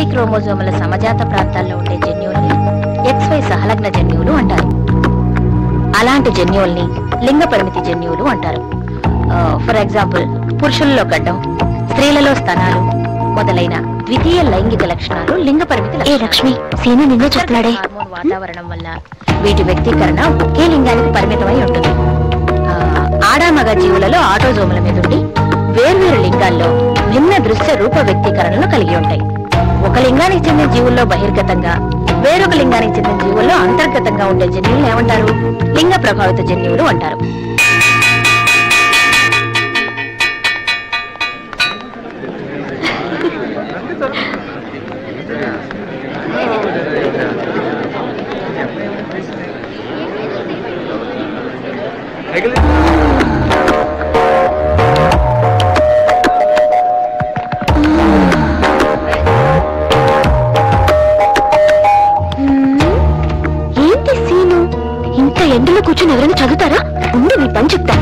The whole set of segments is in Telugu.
వై క్రోమోజోముల సమజాత ప్రాంతాల్లో ఉండే జన్యువుల్ని ఎక్స్ వై సహలగ్న జన్యువులు అంటారు అలాంటి జన్యువుల్ని లింగ పరిమితి జన్యువులు అంటారు ఫర్ ఎగ్జాంపుల్ పురుషుల్లో గడ్డం స్త్రీలలో స్తనాలు మొదలైన ద్వితీయ లైంగిక లక్షణాలు లింగ పరిమితి ఏ లక్ష్మి సీను నిన్నే చెప్తున్నాడే హార్మోన్ వాతావరణం వల్ల వీటి వ్యక్తీకరణ ఒకే లింగానికి పరిమితమై ఉంటుంది ఆ, ఆడ మగ జీవులలో ఆటోజోముల మీద ఉండి వేర్వేరు లింగాల్లో భిన్న దృశ్య రూప వ్యక్తీకరణలు కలిగి ఉంటాయి ఒక లింగానికి చెందిన జీవుల్లో బహిర్గతంగా వేరొక లింగానికి చెందిన జీవుల్లో అంతర్గతంగా ఉండే జన్యువులు ఏమంటారు లింగ ప్రభావిత జన్యువులు అంటారు ఏంటి సీను ఇంత ఎండలో కూర్చొని ఎవరైనా చదువుతారా ఉండి నీ పని చెప్తా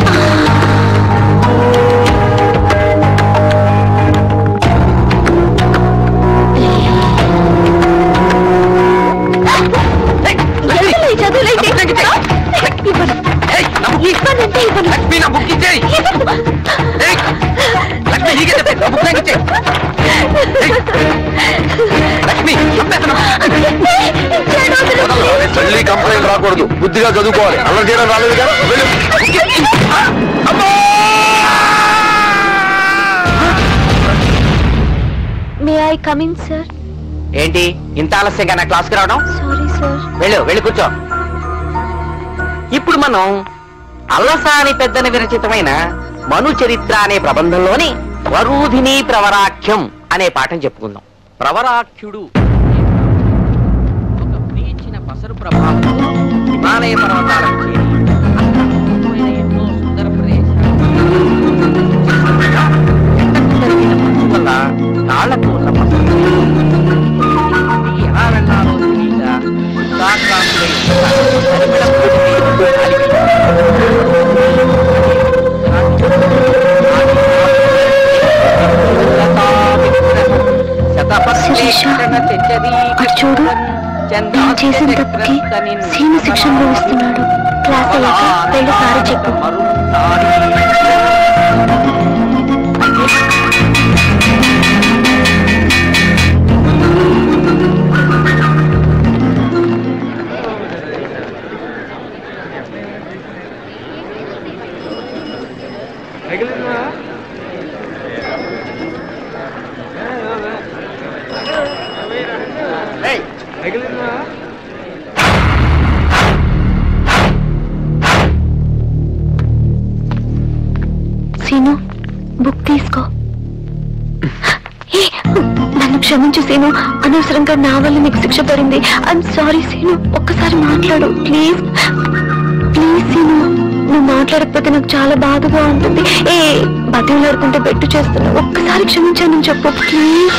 ఎందులో ఈ చదువులేంటి? ఇవ్వను. ఇవ్వనంటే ఇవ్వను. లక్ష్మి నా బుక్ ఇచ్చేయి ఏయ్! లక్ష్మి నీకే చెప్పే నా బుక్ నాకు ఇచ్చేయి ఏయ్! లక్ష్మి చంపేస్తున్నా. మళ్ళీ కంప్లైంట్ రాకూడదు బుద్ధిగా చదువుకోవాలి అలా చేయడం రాలేదు కదా వెళ్ళు. అమ్మో! మే ఐ కమిన్ సార్ ఏంటి ఇంత ఆలస్యంగా నా క్లాస్కి రావడం సారీ సార్ వెళ్ళు వెళ్ళి కూర్చో ఇప్పుడు మనం అల్లసాని పెద్దన విరచితమైన మను చరిత్ర అనే ప్రబంధంలోని వరూధిని ప్రవరాఖ్యం అనే పాఠం చెప్పుకుందాం ప్రవరాఖ్యుడు ఒక ప్రీచిన పసరు ప్రభావంతో హిమాలయ పర్వతాలకు చేరి అక్కడ అద్భుతమైన ఎన్నో సుందర ప్రదేశాలు ఎండకు తరిగిన మంచు వల్ల కాళ్లకు ఉన్న పసరు ఎలా వెళ్ళాలో తెలియక ఉత్సాహకాంతులై పరిమళ పూరితమైన గాలికి శిరీష, అటు చూడు. నేను చేసిన తప్పుకి సీను శిక్ష అనుభవిస్తున్నాడు క్లాస్ అయ్యాక వెళ్ళి సారీ చెప్పు సీను బుక్ తీసుకో ఏ, నన్ను క్షమించు సీను అనవసరంగా నా వల్ల నీకు శిక్ష పడింది ఐఎమ్ సారీ సీను ఒక్కసారి మాట్లాడు ప్లీజ్ ప్లీజ్ సీను నువ్వు మాట్లాడకపోతే నాకు చాలా బాధగా ఉంటుంది ఏ బతిలాడుకుంటే బెట్టు చేస్తున్నా ఒక్కసారి క్షమించానని చెప్పు ప్లీజ్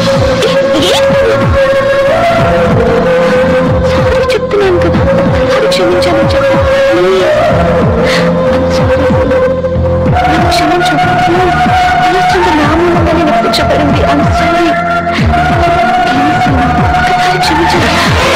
సారీ చెప్తున్నాను కదా ఒక్కసారి క్షమించానని చెప్పు ప్లీజ్ సారీ సీను నన్ను క్షమించు ప్లీజ్ అనవసరంగా నా మూలంగా నేను శిక్ష పడింది ఐఎమ్ సారీ ప్లీజ్ సీను ఒక్కసారి క్షమించండి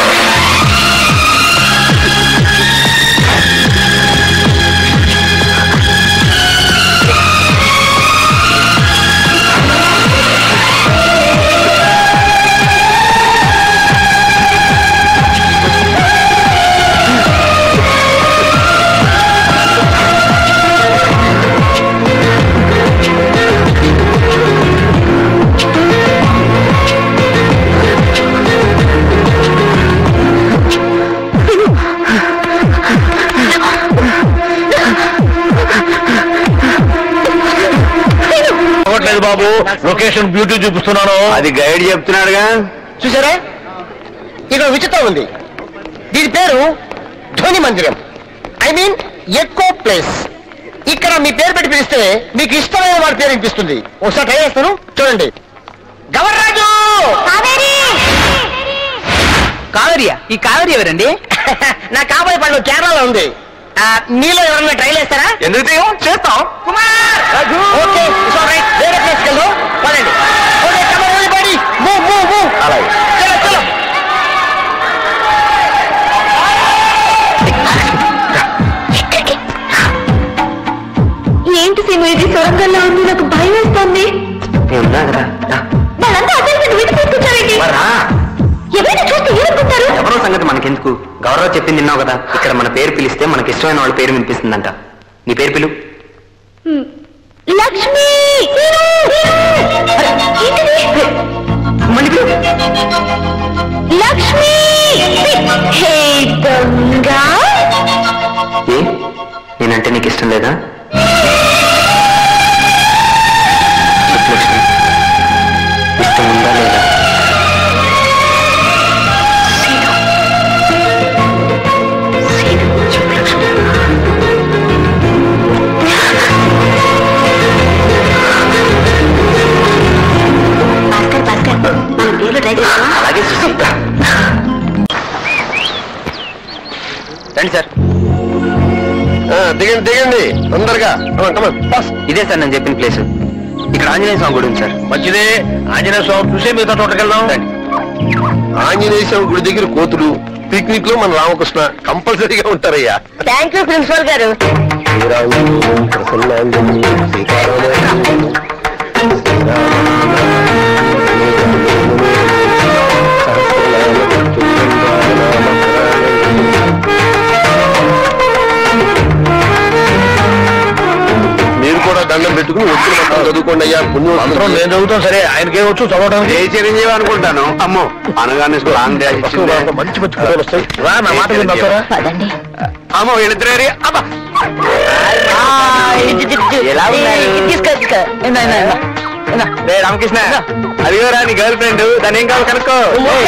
అవ్వట్లేదు బాబు లొకేషన్ బ్యూటీ చూపిస్తున్నాను అది గైడ్ చెప్తున్నాడుగా చూసారా ఇక్కడ విచిత్రం ఉంది దీని పేరు ధ్వని మందిరం ఐ మీన్ ఎక్కో ప్లేస్ ఇక్కడ మీ పేరు పెట్టి పిలిస్తే మీకు ఇష్టమైన వాడి పేరు వినిపిస్తుంది ఒకసారి ట్రై చేస్తాను చూడండి గవర్రాజు కావేరియా ఈ కావేరి ఎవరండి నా కాబోయే పండు కేరళలో ఉంది ఆ, మీలో ఎవరన్నా ట్రై చేస్తారా ఎందుకు తీయం? చేస్తాం కుమార్ ఓకే వేరే ప్లేస్కి వెళ్దాం పదండి okay come on everybody move move move గౌరవ చెప్పింది విన్నావు కదా ఇక్కడ మన పేరు పిలిస్తే మనకి ఇష్టమైన వాళ్ళ పేరు వినిపిస్తుందంట నీ పేరు పిలు లక్ష్మి మళ్ళీ పిలు లక్ష్మి హే దొంగ ఏ నేనంటే నీకు ఇష్టం లేదా చెప్పు లక్ష్మి ఇష్టం ఉందా లేదా చెప్పు లక్ష్మి భాస్కర్ భాస్కర్ మన పేర్లు ట్రై చేస్తావా అలాగే చూసి రండి సార్ దిగండి దిగండి తొందరగా బస్ ఇదే సార్ నేను చెప్పిన ప్లేస్ ఇక్కడ ఆంజనేయ స్వామి గుడి ఉంది సార్ మంచిదే ఆంజనేయ స్వామి చూసే మిగతా తోటకెళ్దాం రండి ఆంజనేయ స్వామి గుడి దగ్గర కోతులు పిక్నిక్ లో మన రామకృష్ణ కంపల్సరీగా ఉంటారయ్యా థ్యాంక్ యూ ప్రిన్సిపల్ గారు శ్రీరాముడు ప్రసన్నాంజనేయుడు, సీతారామయ్య, మీరు కూడా దండం పెట్టుకుని వచ్చిన మంత్రం చదువుకోండి అయ్యా పుణ్యం మంత్రం వస్తుంది. నేను చదువుతాం సరే ఆయనకే వచ్చు చదవడానికి ఏ చిరంజీవి అనుకుంటాను అమ్మో అనగానే లాంగ్ డాష్ ఇచ్చిందే. మంచి మంచి కుర్రోళ్ళు వస్తాయి రా నా మాట విని వస్తారా పదండి అమ్మో వీళ్ళిద్దరే అబ్బా ఎలా ఉన్నారు? తీసుకో తీసుకో ఇన్నా, ఇన్నా, ఇన్నా. ఇన్నా. రే రామకృష్ణ అదిగోరా నీ గర్ల్ ఫ్రెండ్ దాని ఏం కావాలి కనుక్కో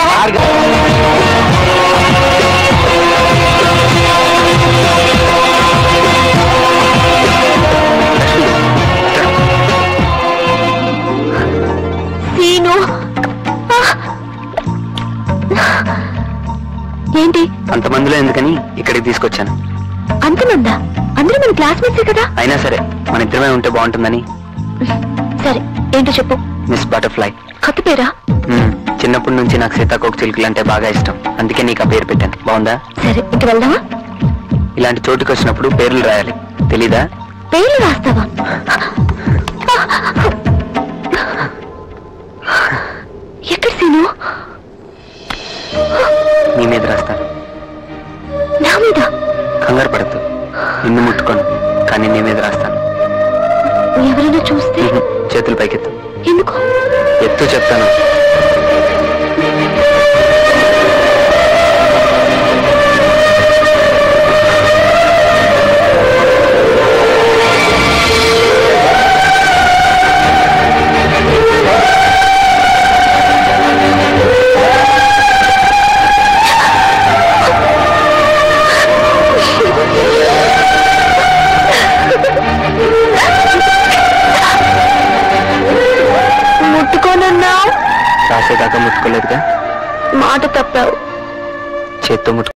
సీను ఆ! ఏంటి అంతమందిలో ఎందుకని ఇక్కడికి తీసుకొచ్చాను అంతమందా అందరూ మన క్లాస్మేట్సే కదా అయినా సరే మన ఇద్దరమే ఉంటే బాగుంటుందని సరే ఏంటో చెప్పు మిస్ బటర్ఫ్లై కొత్త పేరా మ్మ్. చిన్నప్పటి నుంచి నాకు సీతాకోక చిలుకలు అంటే బాగా ఇష్టం అందుకే నీకు ఆ పేరు పెట్టాను బాగుందా సరే ఇంక వెళ్దామా ఇలాంటి చోటుకి వచ్చినప్పుడు పేర్లు రాయాలి తెలీదా పేర్లు రాస్తావా ఎక్కడ సీను నీ మీద రాస్తాను నా మీద కంగారు పడద్దు నిన్ను ముట్టుకోను కానీ నీ మీద రాస్తాను ఎవరైనా చూస్తే మ్మ్. చేతులు పైకెత్తు ఎందుకు ఎత్తు చెప్తాను ముట్టుకోనన్నావు రాసేదాకా ముట్టుకోలేదుగా మాట తప్పావు చేత్తో ముట్టుకో